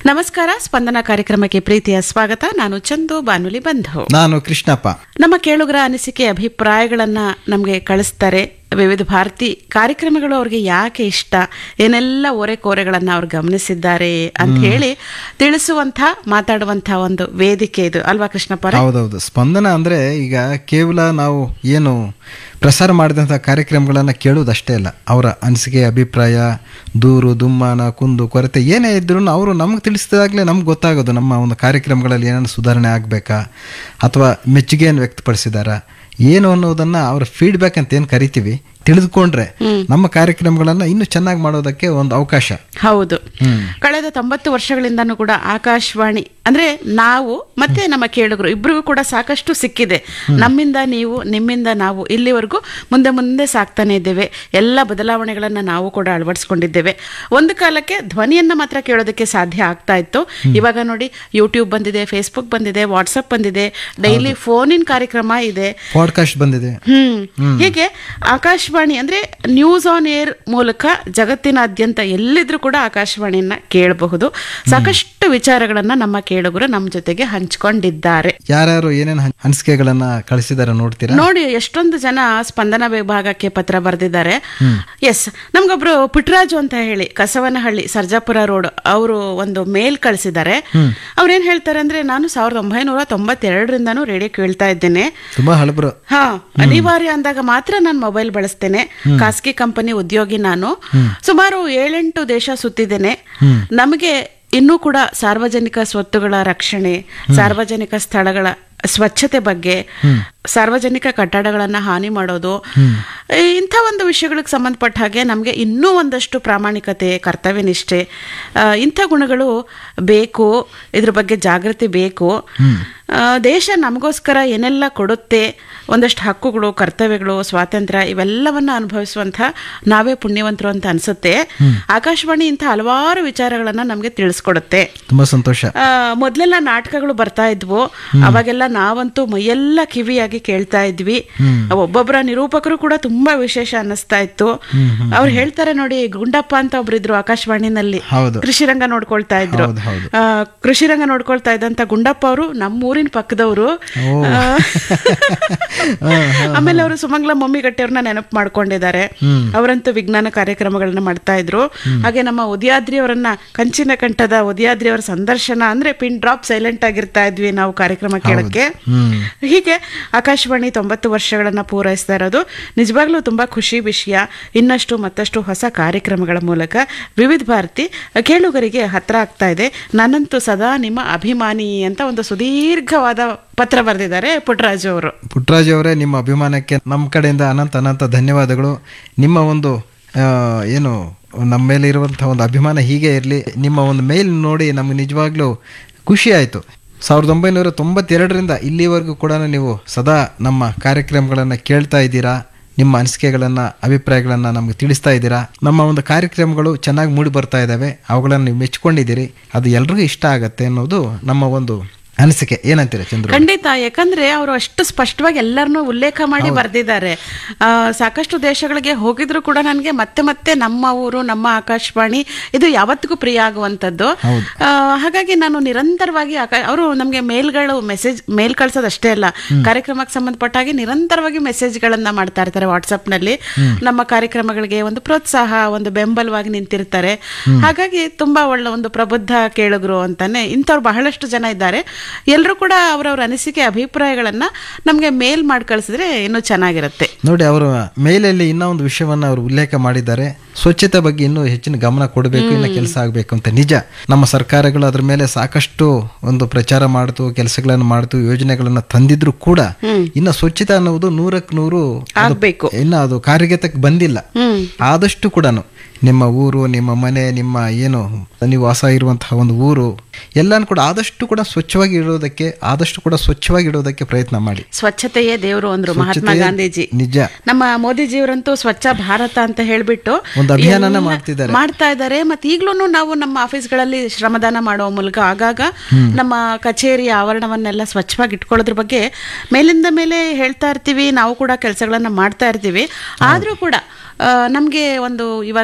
ನಮಸ್ಕಾರ ಸ್ಪಂದನ ಕಾರ್ಯಕ್ರಮಕ್ಕೆ ಪ್ರೀತಿಯ ಸ್ವಾಗತ ನಾನು ಚಂದು ಬಾನುಲಿ ಬಂಧು ನಾನು ಕೃಷ್ಣಪ್ಪ ನಮ್ಮ ಕೇಳುಗರ ಅನಿಸಿಕೆ ಅಭಿಪ್ರಾಯಗಳನ್ನ ನಮಗೆ ಕಳಿಸ್ತಾರೆ ವಿವಿಧ ಭಾರತಿ ಕಾರ್ಯಕ್ರಮಗಳು ಅವ್ರಿಗೆ ಯಾಕೆ ಇಷ್ಟ ಏನೆಲ್ಲ ಓರೆ ಕೋರೆಗಳನ್ನ ಅವ್ರು ಗಮನಿಸಿದ್ದಾರೆ ಅಂತ ಹೇಳಿ ತಿಳಿಸುವಂತ ಮಾತಾಡುವಂತ ಒಂದು ವೇದಿಕೆ ಇದು ಅಲ್ವಾ ಕೃಷ್ಣಪ್ಪ ಅವರೇ? ಹೌದೌದು ಸ್ಪಂದನ ಅಂದ್ರೆ ಈಗ ಕೇವಲ ನಾವು ಏನು ಪ್ರಸಾರ ಮಾಡಿದಂಥ ಕಾರ್ಯಕ್ರಮಗಳನ್ನು ಕೇಳುವುದಷ್ಟೇ ಅಲ್ಲ ಅವರ ಅನಿಸಿಕೆ ಅಭಿಪ್ರಾಯ ದೂರು ದುಮ್ಮಾನ ಕುಂದು ಕೊರತೆ ಏನೇ ಇದ್ರೂ ಅವರು ನಮ್ಗೆ ತಿಳಿಸಿದಾಗಲೇ ನಮ್ಗೆ ಗೊತ್ತಾಗೋದು ನಮ್ಮ ಒಂದು ಕಾರ್ಯಕ್ರಮಗಳಲ್ಲಿ ಏನಾದ್ರು ಸುಧಾರಣೆ ಆಗಬೇಕಾ ಅಥವಾ ಮೆಚ್ಚುಗೆಯನ್ನು ವ್ಯಕ್ತಪಡಿಸಿದಾರಾ ಏನು ಅನ್ನೋದನ್ನ ಅವರ ಫೀಡ್ಬ್ಯಾಕ್ ಅಂತ ಏನು ಕರಿತೀವಿ ತಿಳಿದುಕೊಂಡ್ರೆ ನಮ್ಮ ಕಾರ್ಯಕ್ರಮಗಳನ್ನ ಇನ್ನೂ ಚೆನ್ನಾಗಿ ಮಾಡೋದಕ್ಕೆ ಒಂದು ಅವಕಾಶ ಹೌದು ಹ್ಮ್. ಕಳೆದ ತೊಂಬತ್ತು ವರ್ಷಗಳಿಂದನೂ ಕೂಡ ಆಕಾಶವಾಣಿ ಅಂದ್ರೆ ನಾವು ಮತ್ತೆ ನಮ್ಮ ಕೇಳುಗರು ಇಬ್ಬರಿಗೂ ಕೂಡ ಸಾಕಷ್ಟು ಸಿಕ್ಕಿದೆ ನಮ್ಮಿಂದ ನೀವು ನಿಮ್ಮಿಂದ ನಾವು ಇಲ್ಲಿವರೆಗೂ ಮುಂದೆ ಮುಂದೆ ಸಾಕ್ತಾನೆ ಇದ್ದೇವೆ ಎಲ್ಲ ಬದಲಾವಣೆಗಳನ್ನ ನಾವು ಕೂಡ ಅಳವಡಿಸ್ಕೊಂಡಿದ್ದೇವೆ ಒಂದು ಕಾಲಕ್ಕೆ ಧ್ವನಿಯನ್ನ ಮಾತ್ರ ಕೇಳೋದಕ್ಕೆ ಸಾಧ್ಯ ಆಗ್ತಾ ಇತ್ತು ಇವಾಗ ನೋಡಿ ಯೂಟ್ಯೂಬ್ ಬಂದಿದೆ ಫೇಸ್ಬುಕ್ ಬಂದಿದೆ ವಾಟ್ಸಪ್ ಬಂದಿದೆ ಡೈಲಿ ಫೋನಿನ ಕಾರ್ಯಕ್ರಮ ಇದೆ ಪಾಡ್ಕಾಸ್ಟ್ ಬಂದಿದೆ ಹ್ಮ್ ಹೀಗೆ ಆಕಾಶವಾಣಿ ಅಂದ್ರೆ ನ್ಯೂಸ್ ಆನ್ ಏರ್ ಮೂಲಕ ಜಗತ್ತಿನಾದ್ಯಂತ ಎಲ್ಲಿದ್ರೂ ಕೂಡ ಆಕಾಶವಾಣಿಯನ್ನ ಕೇಳಬಹುದು ಸಾಕಷ್ಟು ವಿಚಾರಗಳನ್ನ ನಮ್ಮ ಕೇಳುಗರು ನಮ್ಮ ಜೊತೆಗೆ ಹಂಚ್ಕೊಂಡಿದ್ದಾರೆ ಯಾರ್ಯಾರು ಏನೇನು ಅನಿಸಿಕೆಗಳನ್ನ ಕಳಿಸಿದಾರೆ ನೋಡ್ತೀರಾ ನೋಡಿ ಎಷ್ಟೊಂದು ಜನ ಸ್ಪಂದನ ವಿಭಾಗಕ್ಕೆ ಪತ್ರ ಬರೆದಿದ್ದಾರೆ ಎಸ್ ನಮ್ಗೊಬ್ರು ಪುಟ್ಟರಾಜು ಅಂತ ಹೇಳಿ ಕಸವನಹಳ್ಳಿ ಸರ್ಜಾಪುರ ರೋಡ್ ಅವರು ಒಂದು ಮೇಲ್ ಕಳಿಸಿದ್ದಾರೆ ಅವ್ರೇನ್ ಹೇಳ್ತಾರೆ ಅಂದ್ರೆ ನಾನು ಸಾವಿರದ ಒಂಬೈನೂರ ತೊಂಬತ್ತೆರಡರಿಂದಾನು ರೇಡಿಯೋ ಕೇಳ್ತಾ ಇದ್ದೇನೆ ತುಂಬಾ ಹಳಬರು ಹಾ ಅನಿವಾರ್ಯ ಅಂದಾಗ ಮಾತ್ರ ನಾನು ಮೊಬೈಲ್ ಬಳಸ್ತೇನೆ ಖಾಸಗಿ ಕಂಪನಿ ಉದ್ಯೋಗಿ ನಾನು ಸುಮಾರು ಏಳೆಂಟು ದೇಶ ಸುತ್ತಿದ್ದೇನೆ ನಮಗೆ ಇನ್ನೂ ಕೂಡ ಸಾರ್ವಜನಿಕ ಸ್ವತ್ತುಗಳ ರಕ್ಷಣೆ ಸಾರ್ವಜನಿಕ ಸ್ಥಳಗಳ ಸ್ವಚ್ಛತೆ ಬಗ್ಗೆ ಸಾರ್ವಜನಿಕ ಕಟ್ಟಡಗಳನ್ನ ಹಾನಿ ಮಾಡೋದು ಈ ಇಂಥ ಒಂದು ವಿಷಯಗಳಿಗೆ ಸಂಬಂಧಪಟ್ಟ ಹಾಗೆ ನಮಗೆ ಇನ್ನೂ ಒಂದಷ್ಟು ಪ್ರಾಮಾಣಿಕತೆ ಕರ್ತವ್ಯ ನಿಷ್ಠೆ ಆ, ಇಂಥ ಗುಣಗಳು ಬೇಕು ಇದ್ರ ಬಗ್ಗೆ ಜಾಗೃತಿ ಬೇಕು ಆ, ದೇಶ ನಮಗೋಸ್ಕರ ಏನೆಲ್ಲ ಕೊಡುತ್ತೆ ಒಂದಷ್ಟು ಹಕ್ಕುಗಳು ಕರ್ತವ್ಯಗಳು ಸ್ವಾತಂತ್ರ್ಯ ಇವೆಲ್ಲವನ್ನ ಅನುಭವಿಸುವಂತ ನಾವೇ ಪುಣ್ಯವಂತರು ಅಂತ ಅನ್ಸುತ್ತೆ ಆಕಾಶವಾಣಿ ಇಂಥ ಹಲವಾರು ವಿಚಾರಗಳನ್ನ ನಮಗೆ ತಿಳಿಸ್ಕೊಡುತ್ತೆ ತುಂಬಾ ಸಂತೋಷ ಆ, ಮೊದ್ಲೆಲ್ಲ ನಾಟಕಗಳು ಬರ್ತಾ ಇದ್ವು ಅವಾಗೆಲ್ಲ ನಾವಂತೂ ಮೈಯೆಲ್ಲ ಕಿವಿಯಾಗಿ ಕೇಳ್ತಾ ಇದ್ವಿ ಒಬ್ಬೊಬ್ಬರ ನಿರೂಪಕರು ಕೂಡ ತುಂಬಾ ವಿಶೇಷ ಅನ್ನಿಸ್ತಾ ಇತ್ತು ಅವ್ರು ಹೇಳ್ತಾರೆ ನೋಡಿ ಗುಂಡಪ್ಪ ಅಂತ ಒಬ್ರಿದ್ರು ಆಕಾಶವಾಣಿನಲ್ಲಿ ಹೌದು ಕೃಷಿ ರಂಗ ನೋಡ್ಕೊಳ್ತಾ ಇದ್ರು ಹೌದು ಹೌದು ಆ, ಕೃಷಿ ರಂಗ ನೋಡ್ಕೊಳ್ತಾ ಇದ್ದಂತ ಗುಂಡಪ್ಪ ಅವರು ನಮ್ಮ ಊರಿನ ಪಕ್ಕದವರು ಆ, ಆಮೇಲೆ ಅವರು ಸುಮಂಗ್ಲ ಮಮ್ಮಿಗಟ್ಟೆಯವ್ರನ್ನ ನೆನಪು ಮಾಡ್ಕೊಂಡಿದ್ದಾರೆ ಅವರಂತೂ ವಿಜ್ಞಾನ ಕಾರ್ಯಕ್ರಮಗಳನ್ನ ಮಾಡ್ತಾ ಇದ್ರು ಹಾಗೆ ನಮ್ಮ ಉದಯಾದ್ರಿ ಅವರನ್ನ ಕಂಚಿನ ಕಂಠದ ಉದಯಾದ್ರಿ ಅವರ ಸಂದರ್ಶನ ಅಂದ್ರೆ ಪಿನ್ ಡ್ರಾಪ್ ಸೈಲೆಂಟ್ ಆಗಿರ್ತಾ ಇದ್ವಿ ನಾವು ಕಾರ್ಯಕ್ರಮ ಕೇಳಕ್ಕೆ ಹ್ಮ್ ಹೀಗೆ ಆಕಾಶವಾಣಿ ತೊಂಬತ್ತು ವರ್ಷಗಳನ್ನ ಪೂರೈಸ್ತಾ ಇರೋದು ನಿಜವಾಗ್ಲೂ ತುಂಬಾ ಖುಷಿ ವಿಷಯ ಇನ್ನಷ್ಟು ಮತ್ತಷ್ಟು ಹೊಸ ಕಾರ್ಯಕ್ರಮಗಳ ಮೂಲಕ ವಿವಿಧ ಭಾರತಿ ಕೇಳುಗರಿಗೆ ಹತ್ರ ಆಗ್ತಾ ಇದೆ ನಾನಂತೂ ಸದಾ ನಿಮ್ಮ ಅಭಿಮಾನಿ ಅಂತ ಒಂದು ಸುದೀರ್ಘವಾದ ಪತ್ರ ಬರೆದಿದ್ದಾರೆ ಪುಟ್ಟರಾಜು ಅವರು ಪುಟ್ಟರಾಜು ಅವರೇ ನಿಮ್ಮ ಅಭಿಮಾನಕ್ಕೆ ನಮ್ಮ ಕಡೆಯಿಂದ ಅನಂತ ಅನಂತ ಧನ್ಯವಾದಗಳು ನಿಮ್ಮ ಒಂದು ಆ, ಏನು ನಮ್ಮ ಮೇಲೆ ಇರುವಂತಹ ಒಂದು ಅಭಿಮಾನ ಹೀಗೆ ಇರಲಿ ನಿಮ್ಮ ಒಂದು ಮೇಲ್ ನೋಡಿ ನಮ್ಗೆ ನಿಜವಾಗ್ಲೂ ಖುಷಿ ಆಯಿತು ಸಾವಿರದ ಒಂಬೈನೂರ ತೊಂಬತ್ತೆರಡರಿಂದ ಇಲ್ಲಿವರೆಗೂ ಕೂಡ ನೀವು ಸದಾ ನಮ್ಮ ಕಾರ್ಯಕ್ರಮಗಳನ್ನು ಕೇಳ್ತಾ ಇದ್ದೀರಾ ನಿಮ್ಮ ಅನಿಸಿಕೆಗಳನ್ನು ಅಭಿಪ್ರಾಯಗಳನ್ನು ನಮ್ಗೆ ತಿಳಿಸ್ತಾ ಇದ್ದೀರಾ ನಮ್ಮ ಒಂದು ಕಾರ್ಯಕ್ರಮಗಳು ಚೆನ್ನಾಗಿ ಮೂಡಿ ಬರ್ತಾ ಇದ್ದಾವೆ ಅವುಗಳನ್ನು ನೀವು ಮೆಚ್ಕೊಂಡಿದ್ದೀರಿ ಅದು ಎಲ್ರಿಗೂ ಇಷ್ಟ ಆಗತ್ತೆ ಅನ್ನೋದು ನಮ್ಮ ಒಂದು ಅನಿಸಿಕೆ ಏನಂತೀರ ಚಂದ್ರ ಖಂಡಿತ ಯಾಕಂದ್ರೆ ಅವರು ಅಷ್ಟು ಸ್ಪಷ್ಟವಾಗಿ ಎಲ್ಲರನ್ನೂ ಉಲ್ಲೇಖ ಮಾಡಿ ಬರೆದಿದ್ದಾರೆ ಆ, ಸಾಕಷ್ಟು ದೇಶಗಳಿಗೆ ಹೋಗಿದ್ರು ಕೂಡ ನನಗೆ ಮತ್ತೆ ಮತ್ತೆ ನಮ್ಮ ಊರು ನಮ್ಮ ಆಕಾಶವಾಣಿ ಇದು ಯಾವತ್ತಿಗೂ ಪ್ರಿಯ ಆಗುವಂಥದ್ದು ಆ, ಹಾಗಾಗಿ ನಾನು ನಿರಂತರವಾಗಿ ಅವರು ನಮಗೆ ಮೇಲ್ಗಳು ಮೆಸೇಜ್ ಮೇಲ್ ಕಳ್ಸೋದು ಅಷ್ಟೇ ಅಲ್ಲ ಕಾರ್ಯಕ್ರಮಕ್ಕೆ ಸಂಬಂಧಪಟ್ಟ ಹಾಗೆ ನಿರಂತರವಾಗಿ ಮೆಸೇಜ್ಗಳನ್ನ ಮಾಡ್ತಾ ಇರ್ತಾರೆ ವಾಟ್ಸಪ್ ನಲ್ಲಿ ನಮ್ಮ ಕಾರ್ಯಕ್ರಮಗಳಿಗೆ ಒಂದು ಪ್ರೋತ್ಸಾಹ ಒಂದು ಬೆಂಬಲವಾಗಿ ನಿಂತಿರ್ತಾರೆ ಹಾಗಾಗಿ ತುಂಬಾ ಒಳ್ಳೆ ಒಂದು ಪ್ರಬುದ್ಧ ಕೇಳುಗರು ಅಂತಾನೆ ಇಂಥವ್ರು ಬಹಳಷ್ಟು ಜನ ಇದ್ದಾರೆ ಎಲ್ಲರೂ ಕೂಡ ಅವರವರ ಅನಿಸಿಕೆ ಅಭಿಪ್ರಾಯಗಳನ್ನ ನಮಗೆ ಮೇಲ್ ಮಾಡಿ ಕಳಿಸಿದ್ರೆ ಇನ್ನೂ ಚೆನ್ನಾಗಿರುತ್ತೆ ನೋಡಿ ಅವರು ಮೇಲಲ್ಲಿ ಇನ್ನೂ ಒಂದು ವಿಷಯವನ್ನ ಅವರು ಉಲ್ಲೇಖ ಮಾಡಿದ್ದಾರೆ ಸ್ವಚ್ಛತೆ ಬಗ್ಗೆ ಇನ್ನೂ ಹೆಚ್ಚಿನ ಗಮನ ಕೊಡಬೇಕು ಇನ್ನು ಕೆಲಸ ಆಗಬೇಕು ಅಂತ ನಿಜ ನಮ್ಮ ಸರ್ಕಾರಗಳು ಅದ್ರ ಮೇಲೆ ಸಾಕಷ್ಟು ಒಂದು ಪ್ರಚಾರ ಮಾಡ್ತು ಕೆಲಸಗಳನ್ನು ಮಾಡ್ತು ಯೋಜನೆಗಳನ್ನ ತಂದಿದ್ರು ಕೂಡ ಇನ್ನು ಸ್ವಚ್ಛತೆ ಅನ್ನೋದು ನೂರಕ್ಕೆ ನೂರು ಅದು ಆಗ್ಬೇಕು ಇನ್ನು ಅದು ಕಾರ್ಯಗತಕ್ಕೆ ಬಂದಿಲ್ಲ ಹ್ಮ್ ಆದಷ್ಟು ಕೂಡ ನಿಮ್ಮ ಊರು ನಿಮ್ಮ ಮನೆ ನಿಮ್ಮ ಏನು ನೀವು ವಾಸ ಇರುವಂತಹ ಒಂದು ಊರು ಎಲ್ಲಾನು ಕೂಡ ಆದಷ್ಟು ಕೂಡ ಸ್ವಚ್ಛವಾಗಿ ಇಡೋದಕ್ಕೆ ಆದಷ್ಟು ಕೂಡ ಸ್ವಚ್ಛವಾಗಿ ಇಡೋದಕ್ಕೆ ಪ್ರಯತ್ನ ಮಾಡಿ ಸ್ವಚ್ಛತೆಯೇ ದೇವರು ಅಂದ್ರು ಮಹಾತ್ಮ ಸ್ವಚ್ಛತೆಯೇ ಗಾಂಧೀಜಿ ನಿಜ ನಮ್ಮ ಮೋದಿಜಿಯವರಂತೂ ಸ್ವಚ್ಛ ಭಾರತ ಅಂತ ಹೇಳ್ಬಿಟ್ಟು ಒಂದು ಅಭಿಯಾನನ ಎಲ್ಲ ಮಾಡ್ತಿದ್ದಾರೆ. ಮಾಡ್ತಾ ಇದ್ದಾರೆ ಮತ್ತೆ ಈಗ್ಲೂ ನಾವು ನಮ್ಮ ಆಫೀಸ್ಗಳಲ್ಲಿ ಶ್ರಮದಾನ ಮಾಡುವ ಮೂಲಕ ಆಗಾಗ ನಮ್ಮ ಕಚೇರಿಯ ಆವರಣವನ್ನೆಲ್ಲ ಸ್ವಚ್ಛವಾಗಿ ಇಟ್ಕೊಳ್ಳೋದ್ರ ಬಗ್ಗೆ ಮೇಲಿಂದ ಮೇಲೆ ಹೇಳ್ತಾ ಇರ್ತೀವಿ ನಾವು ಕೂಡ ಕೆಲಸಗಳನ್ನ ಮಾಡ್ತಾ ಇರ್ತೀವಿ ಆದ್ರೂ ಕೂಡ ಆ, ನಮ್ಗೆ ಒಂದು ಇವಾಗ